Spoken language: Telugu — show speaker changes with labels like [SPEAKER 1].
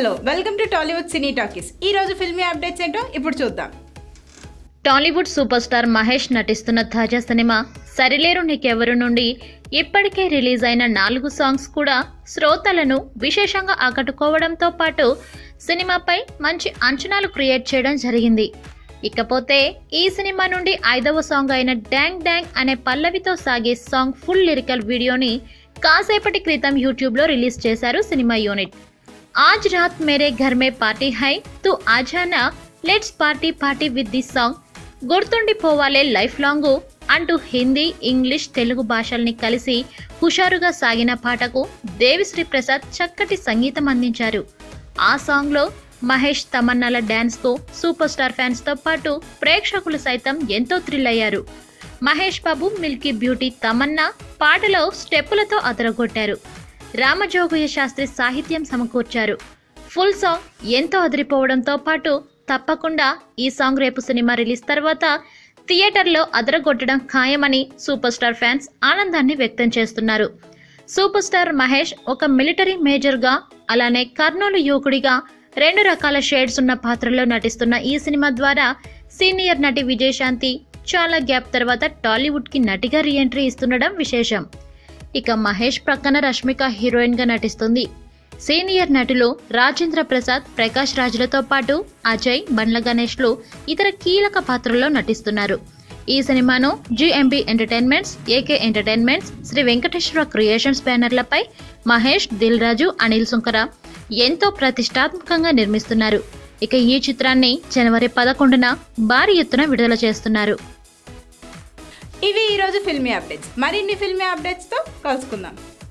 [SPEAKER 1] hello welcome to Tollywood cine talkies ఈ రోజు ఫిల్మీ అప్డేట్స్ ఏంటో ఇప్పుడు చూద్దాం
[SPEAKER 2] టాలీవుడ్ సూపర్ స్టార్ మహేష్ నటిస్తున్న తాజా సినిమా సరిలేరు నీకెవరు నుండి ఇప్పటికే రిలీజ్ అయిన నాలుగు సాంగ్స్ కూడా శ్రోతలను విశేషంగా ఆకట్టుకోవడంతో పాటు సినిమాపై మంచి అంచనాలు క్రియేట్ చేయడం జరిగింది ఇకపోతే ఈ సినిమా నుండి ఐదవ సాంగ్ అయిన డ్యాంగ్ డ్యాంగ్ అనే పల్లవితో సాగే సాంగ్ ఫుల్ లిరికల్ వీడియోని కాసేపటి క్రితం యూట్యూబ్లో రిలీజ్ చేశారు సినిమా యూనిట్ आज रात मेरे घर में పార్టీ హై తు ఆజానా let's party party with this song గుర్తుండిపోవాలే లైఫ్ లాంగ్ అంటూ హిందీ ఇంగ్లీష్ తెలుగు భాషల్ని కలిసి హుషారుగా సాగిన పాటకు దేవిశ్రీ ప్రసాద్ చక్కటి సంగీతం అందించారు ఆ సాంగ్లో మహేష్ తమన్నాల డ్యాన్స్కు సూపర్ స్టార్ ఫ్యాన్స్తో పాటు ప్రేక్షకులు సైతం ఎంతో థ్రిల్ అయ్యారు మహేష్ బాబు మిల్కీ బ్యూటీ తమన్నా పాటలో స్టెప్పులతో అదరగొట్టారు రామజోగయ్య శాస్త్రి సాహిత్యం సమకూర్చారు ఫుల్ సాంగ్ ఎంతో అదిరిపోవడంతో పాటు తప్పకుండా ఈ సాంగ్ రేపు సినిమా రిలీజ్ తర్వాత థియేటర్లో అదరగొట్టడం ఖాయమని సూపర్ స్టార్ ఫ్యాన్స్ ఆనందాన్ని వ్యక్తం చేస్తున్నారు సూపర్ స్టార్ మహేష్ ఒక మిలిటరీ మేజర్గా అలానే కర్నూలు యువకుడిగా రెండు రకాల షేడ్స్ ఉన్న పాత్రలో నటిస్తున్న ఈ సినిమా ద్వారా సీనియర్ నటి విజయశాంతి చాలా గ్యాప్ తర్వాత టాలీవుడ్కి నటిగా రీఎంట్రీ ఇస్తుండడం విశేషం ఇక మహేష్ ప్రక్కన రష్మిక హీరోయిన్ గా నటిస్తుంది సీనియర్ నటులు రాజేంద్ర ప్రసాద్ ప్రకాష్ రాజులతో పాటు అజయ్ బండ్ల గణేష్లు ఇతర కీలక పాత్రల్లో నటిస్తున్నారు ఈ సినిమాను GMB entertainments AK entertainments Sri Venkateswara creations బ్యానర్లపై మహేష్ దిల్ రాజు అనిల్ సుంకర ఎంతో ప్రతిష్టాత్మకంగా నిర్మిస్తున్నారు ఇక ఈ చిత్రాన్ని జనవరి పదకొండున భారీ ఎత్తున విడుదల చేస్తున్నారు
[SPEAKER 1] ఇవి ఈ రోజు ఫిల్మీ అప్డేట్స్ మరిన్ని ఫిల్మీ అప్డేట్స్తో కలుసుకుందాం